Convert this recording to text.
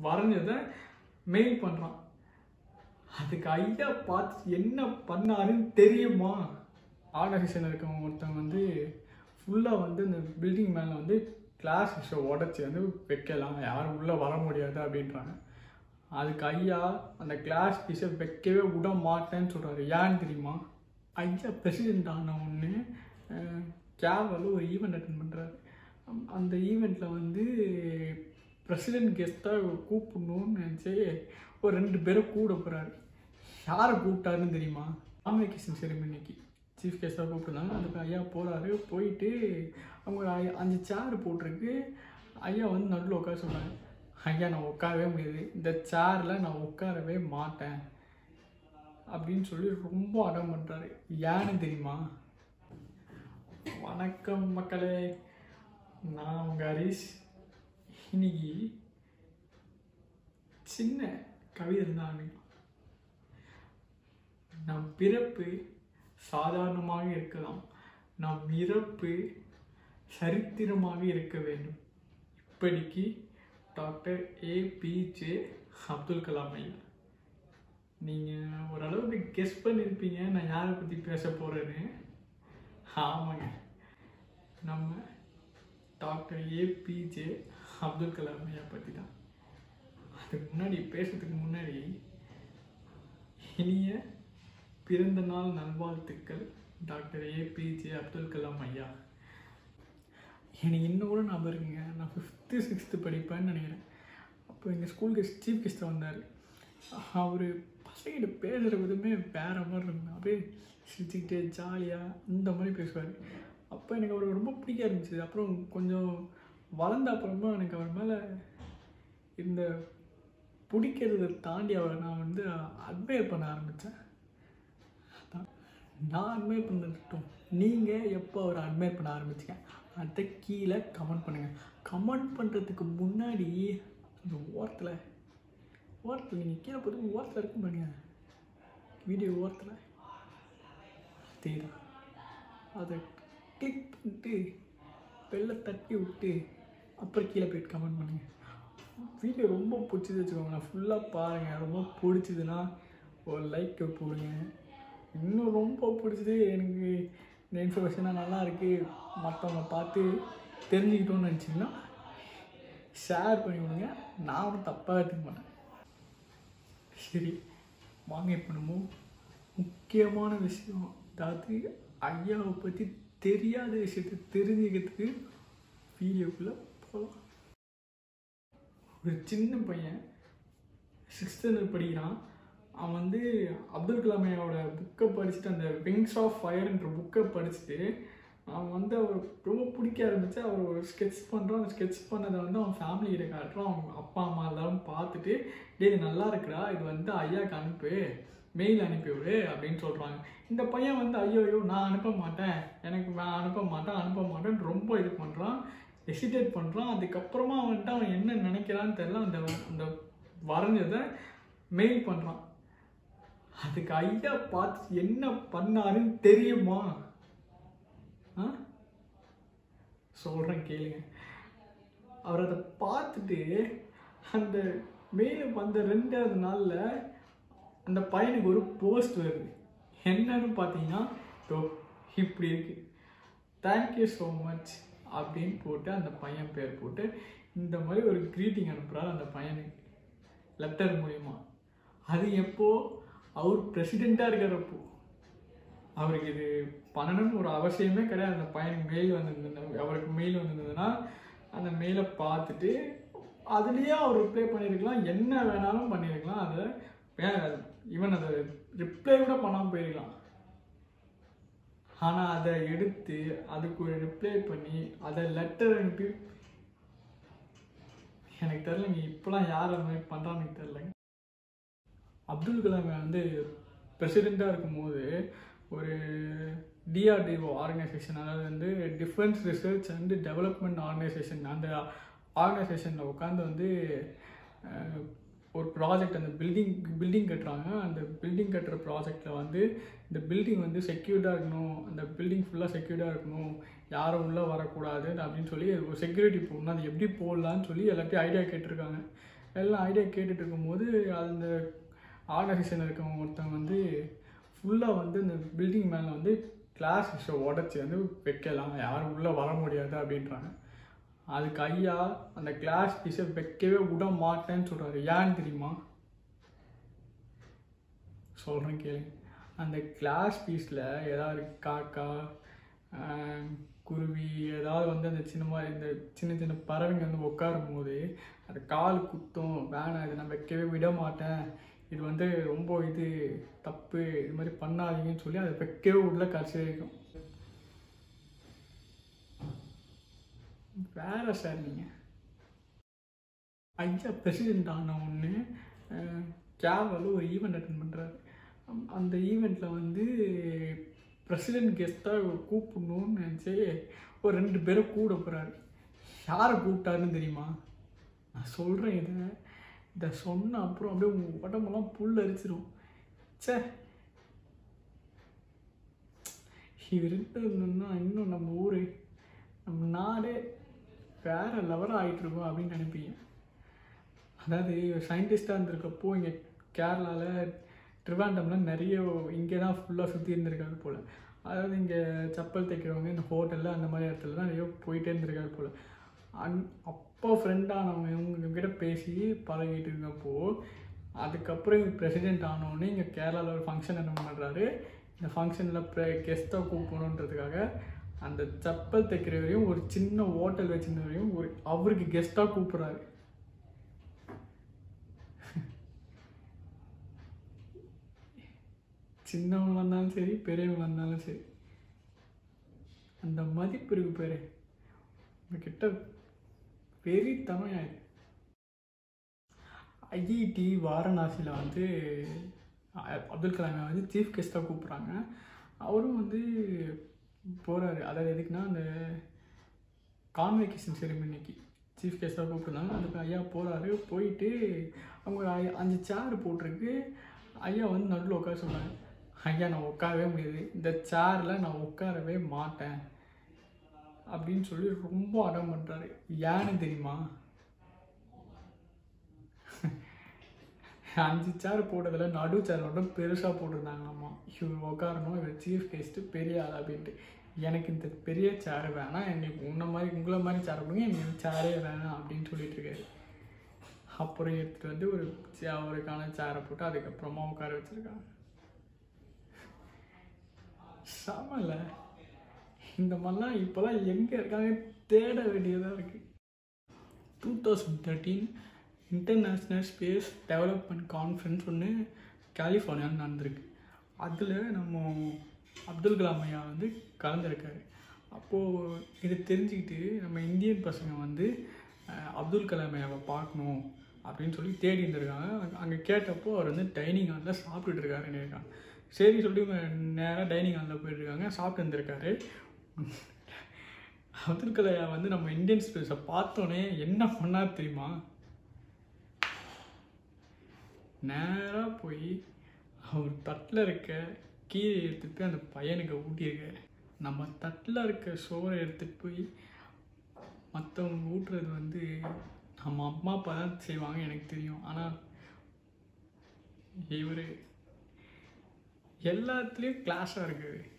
வரைஞ்சதை mail பண்ணுறான் அதுக்கு ஐயா பார்த்து என்ன பண்ணாருன்னு தெரியுமா ஆர்கனைசேஷன் இருக்கவங்க ஒருத்தவங்க வந்து ஃபுல்லாக வந்து இந்த பில்டிங் மேலே வந்து கிளாஸ் ஷோ உடச்சி வந்து வைக்கலாம் யாரும் உள்ளே வர முடியாது அப்படின்றாங்க அதுக்கு ஐயா அந்த கிளாஸ் பீஸை வைக்கவே விட மாட்டேன்னு சொல்கிறாரு ஏன்னு தெரியுமா ஐயா பிரசிடெண்ட் ஆன ஒன்று கேவலில் ஒரு ஈவெண்ட் அட்டன் பண்ணுறாரு அந்த ஈவெண்ட்டில் வந்து பிரசிடெண்ட் கெஸ்ட்டாக கூப்பிடணும்னு நினச்சி ஒரு ரெண்டு பேரை கூட போகிறாரு யாரை கூப்பிட்டாருன்னு தெரியுமா கான்வெகேஷன் செரிமனிக்கு சீஃப் கெஸ்ட்டாக கூப்பிட்டுருந்தாங்க அதுக்கு ஐயா போகிறாரு போயிட்டு அவங்க ஒரு ஐ- அஞ்சு சேர் போட்டிருக்கு ஐயா வந்து நடுவில் உட்கார சொல்கிறாங்க ஐயா நான் உட்காரவே முடியாது இந்த சேரில் நான் உட்காரவே மாட்டேன் அப்படின்னு சொல்லி ரொம்ப அடம் பண்ணுறாரு ஏன்னு தெரியுமா வணக்கம் மக்களே நான் உங்கள் ஹரிஷ் இன்னைக்கு சின்ன கவிதை தான் ஆரம்பிக்கலாம். நம் பிறப்பு சாதாரணமாக இருக்கலாம் நம் இறப்பு சரித்திரமாக இருக்க வேண்டும் இப்படிக்கு டாக்டர் ஏபிஜே அப்துல் கலாம் ஐயா நீங்கள் ஓரளவுக்கு கெஸ் பண்ணியிருப்பீங்க நான் யாரை பற்றி பேச போகிறேன்னு ஆமாங்க நம்ம டாக்டர் ஏபிஜே அப்துல் கலாம் ஐயா பற்றி தான் அதுக்கு முன்னாடி பேசுறதுக்கு முன்னாடி இனிய பிறந்த நாள் நல்வாழ்த்துக்கள் டாக்டர் ஏபிஜே அப்துல் கலாம் ஐயா எனக்கு இன்னும் கூட ஞாபகம் இருக்குங்க நான் ஃபிஃப்த்து சிக்ஸ்த்து படிப்பேன்னு நினைக்கிறேன் அப்போ எங்கள் ஸ்கூலுக்கு சீஃப் கெஸ்ட்டாக வந்தார் அவர் பசங்கிட்ட பேசுகிற விதமே வேற மாதிரி இருக்கும் அப்படியே சிரிச்சுக்கிட்டே ஜாலியாக இந்த மாதிரி பேசுவார் அப்போ எனக்கு அவர் ரொம்ப பிடிக்க ஆரம்பிச்சது அப்புறம் கொஞ்சம் வளர்ந்த அப்புறமா எனக்கு அவர் மேலே இந்த பிடிக்கிறத தாண்டி அவரை நான் வந்து அட்மையர் பண்ண ஆரம்பித்தேன் அதான் நான் அட்மையர் பண்ணட்டும் நீங்கள் எப்போ அவரை அட்மையர் பண்ண ஆரம்பிச்சீங்க அதை கீழே கமெண்ட் பண்ணுங்கள் கமெண்ட் பண்ணுறதுக்கு முன்னாடி அந்த ஓரத்தில் ஓரத்தில் நீங்கள் கீழே போட்டு ஓரத்தில் இருக்கும் பாருங்க வீடியோ ஓரத்தில் அதேதான் அதை கிளிக் பண்ணிட்டு பெல்லை தட்டி விட்டு அப்புறம் கீழே போயிட்டு கமெண்ட் பண்ணுங்கள் வீடியோ ரொம்ப பிடிச்சது வச்சுக்கோங்க ஃபுல்லாக பாருங்கள் ரொம்ப பிடிச்சதுன்னா ஒரு லைக் போடுங்க இன்னும் ரொம்ப பிடிச்சது எனக்கு இந்த இன்ஃபர்மேஷனாக நல்லா இருக்குது மற்றவங்க பார்த்து தெரிஞ்சுக்கிட்டோன்னு நினச்சிங்கன்னா ஷேர் பண்ணி விடுங்க நான் ஒன்றும் தப்பாக எடுத்துக்க மாட்டேன் சரி வாங்க இப்போ நம்ம முக்கியமான விஷயம் அதாவது ஐயாவை பற்றி தெரியாத விஷயத்தை தெரிஞ்சுக்கிறதுக்கு வீடியோக்குள்ளே போகலாம் ஒரு சின்ன பையன் சிக்ஸ்த் ஸ்டாண்டர்ட் படிக்கிறான் அவன் வந்து அப்துல் கலாம் ஐயாவோட புக்கை படிச்சுட்டு அந்த விங்ஸ் ஆஃப் ஃபயர்ன்ற புக்கை படிச்சுட்டு அவன் வந்து அவர் ரொம்ப பிடிக்க ஆரம்பிச்சு அவர் ஒரு ஸ்கெட்ச் பண்ணுறான் அந்த ஸ்கெட்ச் பண்ணதை வந்து அவன் ஃபேமிலி கிட்ட காட்டுறான் அவங்க அப்பா அம்மா எல்லாரும் பார்த்துட்டு டேய் இது நல்லா இருக்குடா இது வந்து ஐயாக்கு அனுப்பு மெயில் அனுப்பி விடு அப்படின்னு சொல்கிறாங்க இந்த பையன் வந்து ஐயோ ஐயோ நான் அனுப்ப மாட்டேன் எனக்கு நான் அனுப்ப மாட்டேன் அனுப்ப மாட்டேன்னு ரொம்ப இது பண்ணுறான் ஹெசிடேட் பண்ணுறான் அதுக்கப்புறமா வந்துட்டு அவன் என்ன நினைக்கிறான்னு தெரியல அந்த அந்த வரைஞ்சதை மெயில் பண்ணுறான் அதுக்கு ஐயா பார்த்து என்ன பண்ணாருன்னு தெரியுமா ஆ சொல்கிறேன் கேளுங்க அவர் அதை பார்த்துட்டு அந்த மெயில் வந்த ரெண்டாவது நாளில் அந்த பையனுக்கு ஒரு போஸ்ட் வருது என்னன்னு பார்த்தீங்கன்னா "இதோ இப்படி இருக்கு தேங்க்யூ ஸோ மச் அப்படின்னு போட்டு அந்த பையன் பேர் போட்டு இந்த மாதிரி ஒரு க்ரீட்டிங் அனுப்புகிறார் அந்த பையனுக்கு லெட்டர் மூலியமா அது எப்போ அவர் பிரசிடெண்ட்டாக இருக்கிறப்போ அவருக்கு இது பண்ணணும்னு ஒரு அவசியமே கிடையாது அந்த பையனுக்கு மெயில் வந்திருந்தது அவருக்கு மெயில் வந்திருந்ததுன்னா அந்த மெயிலை பார்த்துட்டு அதுலேயே அவர் ரிப்ளை பண்ணியிருக்கலாம் என்ன வேணாலும் பண்ணியிருக்கலாம் அதை வேற ஈவன் அதை ரிப்ளை கூட பண்ணாமல் போயிருக்கலாம் ஆனால் அதை எடுத்து அதுக்கு ஒரு ரிப்ளை பண்ணி அதை லெட்டர் அனுப்பி எனக்கு தெரிலங்க இப்போலாம் யார் அந்த மாதிரி பண்ணுறான்னு எனக்கு தெரிலங்க அப்துல் கலாம் வந்து பிரசிடெண்ட்டாக இருக்கும்போது ஒரு டிஆர்டிஓ ஆர்கனைசேஷன் அதாவது வந்து defence research and development organisation அந்த ஆர்கனைசேஷனில் உட்காந்து வந்து அஹ், ஒரு ப்ராஜெக்ட் அந்த பில்டிங் பில்டிங் கட்டுறாங்க அந்த பில்டிங் கட்டுற ப்ராஜெக்டில் வந்து இந்த பில்டிங் வந்து செக்யூர்டாக இருக்கணும் அந்த பில்டிங் ஃபுல்லாக செக்யூர்டாக இருக்கணும் யாரும் உள்ளே வரக்கூடாது அப்படின்னு சொல்லி ஒரு செக்யூரிட்டி போடணும் அது எப்படி போடலான்னு சொல்லி எல்லாத்தையும் ஐடியா கேட்டிருக்காங்க எல்லாம் ஐடியா கேட்டுட்டு இருக்கும்போது அந்த ஆர்கனைசேஷனில் இருக்கவங்க ஒருத்தவங்க வந்து ஃபுல்லாக வந்து இந்த பில்டிங் மேலே வந்து கிளாஸ் உடச்சி வந்து வைக்கலாம் யாரும் உள்ளே வர முடியாது அப்படின்றாங்க அதுக்கு ஐயா அந்த கிளாஸ் பீஸை வைக்கவே விட மாட்டேன்னு சொல்கிறாரு ஏன்னு தெரியுமா சொல்கிறேன் கேளு அந்த கிளாஸ் பீஸில் ஏதாவது காக்கா ஆஹ், குருவி ஏதாவது வந்து அந்த சின்ன மாதிரி இந்த சின்ன சின்ன பறவைங்க வந்து உட்காரும் போது அது கால் குத்தும் வேணாம் இதை நான் வைக்கவே விட மாட்டேன் இது வந்து ரொம்ப இது தப்பு இது மாதிரி பண்ணாதீங்கன்னு சொல்லி அதை வைக்கவே விடல கடைசி வரைக்கும் வேற சார் நீங்கள் ஐயா பிரசிடெண்ட் ஆன ஒன்று கேரளாவில் ஒரு ஈவெண்ட் அட்டன் பண்ணுறாரு அந்த ஈவெண்ட்டில் வந்து பிரசிடெண்ட் கெஸ்ட்டாக கூப்பிடணும்னு நினச்சி ஒரு ரெண்டு பேரை கூட போகிறாரு யாரை கூப்பிட்டாருன்னு தெரியுமா நான் சொல்கிறேன் இதை இதை சொன்ன அப்புறம் அப்படியே உங்க உடம்பெல்லாம் புல் அரிச்சிரும் ச்சே இவர் இருந்ததுன்னா இன்னும் நம்ம ஊர் நம்ம நாடே வேற லெவலாக ஆகிட்டு இருக்கோம் அப்படின்னு நினைப்பீங்க அதாவது சயின்டிஸ்டாக இருந்திருக்கப்போ இங்கே கேரளாவில் ட்ரிவாண்டமில் நிறைய இங்கே தான் ஃபுல்லாக சுற்றி இருந்திருக்காரு போல் அதாவது இங்கே செப்பல் தைக்கிறவங்க இந்த ஹோட்டலில் அந்த மாதிரி இடத்துல தான் நிறைய போயிட்டே இருந்திருக்காரு போல் அன் அப்போ ஃப்ரெண்டானவங்க இவங்க கிட்ட பேசி பழகிட்டு இருக்கப்போ அதுக்கப்புறம் இவர் பிரசிடென்ட் ஆனோடனே இங்கே கேரளாவில் ஒரு ஃபங்க்ஷன் என்ன பண்ணுறாரு இந்த ஃபங்க்ஷனில் கெஸ்ட்டாக கூப்பிடணுன்றதுக்காக அந்த செப்பல் தைக்கிறவரையும் ஒரு சின்ன ஹோட்டல் வச்சிருந்தவரையும் ஒரு அவருக்கு கெஸ்ட்டாக கூப்பிட்றாரு சின்னவங்களா இருந்தாலும் சரி பெரியவங்களா இருந்தாலும் சரி அந்த மதிப்பு இருக்கு பேரு உங்ககிட்ட வெறித்தனம் ஆயிடுது ஐஐடி வாரணாசியில் வந்து அ- அப்துல் கலாமை வந்து சீஃப் கெஸ்ட்டாக கூப்பிட்றாங்க அவரும் வந்து போகிறாரு அதாவது எதுக்குன்னா அந்த கான்வெகேஷன் செரிமனிக்கு சீஃப் கெஸ்ட்டாக கூப்பிட்டுருந்தாங்க அதுக்கு ஐயா போகிறாரு போயிட்டு அவங்க ஒரு ஐ- அஞ்சு சேர் போட்டிருக்கு ஐயா வந்து நடுவில் உட்கார சொல்கிறாங்க ஐயா நான் உட்காரவே முடியாது இந்த சேரில் நான் உட்காரவே மாட்டேன் அப்படின்னு சொல்லி ரொம்ப அடம் பண்ணுறாரு ஏன்னு தெரியுமா அஞ்சு சேர் போட்டதில் நடு சேர் மட்டும் பெருசாக போட்டிருந்தாங்களாம்மா இவர் உட்காரணும் இவர் சீஃப் கெஸ்ட்டு பெரிய ஆள் அப்படின்ட்டு எனக்கு இந்த பெரிய சேர் வேணாம் எங்களுக்கு உன்ன மாதிரி உங்களை மாதிரி சேர் கொடுங்க எனக்கு சேரே வேணாம் அப்படின்னு சொல்லிட்டு இருக்காரு அப்புறம் எடுத்துகிட்டு வந்து ஒரு சே- அவருக்கான சேரை போட்டு அதுக்கப்புறமா உட்கார வச்சுருக்காங்க சமல இந்த மாதிரிலாம் இப்போலாம் எங்கே இருக்காங்க தேட வேண்டியதாக இருக்குது two thousand thirteen international space development conference ஒன்று கலிஃபோர்னியாவில் நடந்திருக்கு அதில் நம்ம அப்துல் கலாம் ஐயா வந்து கலந்துருக்காரு அப்போது இது தெரிஞ்சுக்கிட்டு நம்ம இந்தியன் பசங்க வந்து அஹ், அப்துல் கலாம் ஐயாவை பார்க்கணும் அப்படின்னு சொல்லி தேடி இருந்திருக்காங்க அங்கே கேட்டப்போ அவர் வந்து டைனிங் ஹாலில் சாப்பிட்டுட்டு இருக்காருன்னு இருக்காங்க சரி சொல்லி நேராக டைனிங் ஹாலில் போயிட்டுருக்காங்க சாப்பிட்டு இருந்திருக்காரு அப்துல் கலாம் ஐயா வந்து நம்ம இந்தியன் ஸ்பேஸை பார்த்தோன்னே என்ன பண்ணார் தெரியுமா நேராக போய் அவர் தட்டில் இருக்க கீரை எடுத்துட்டு போய் அந்த பையனுக்கு ஊட்டியிருக்காரு நம்ம தட்டில் இருக்க சோறை எடுத்துட்டு போய் மற்றவங்க ஊட்டுறது வந்து நம்ம அம்மா அப்பா தான் செய்வாங்க எனக்கு தெரியும் ஆனால் இவர் எல்லாத்துலேயும் கிளாஸாக இருக்குது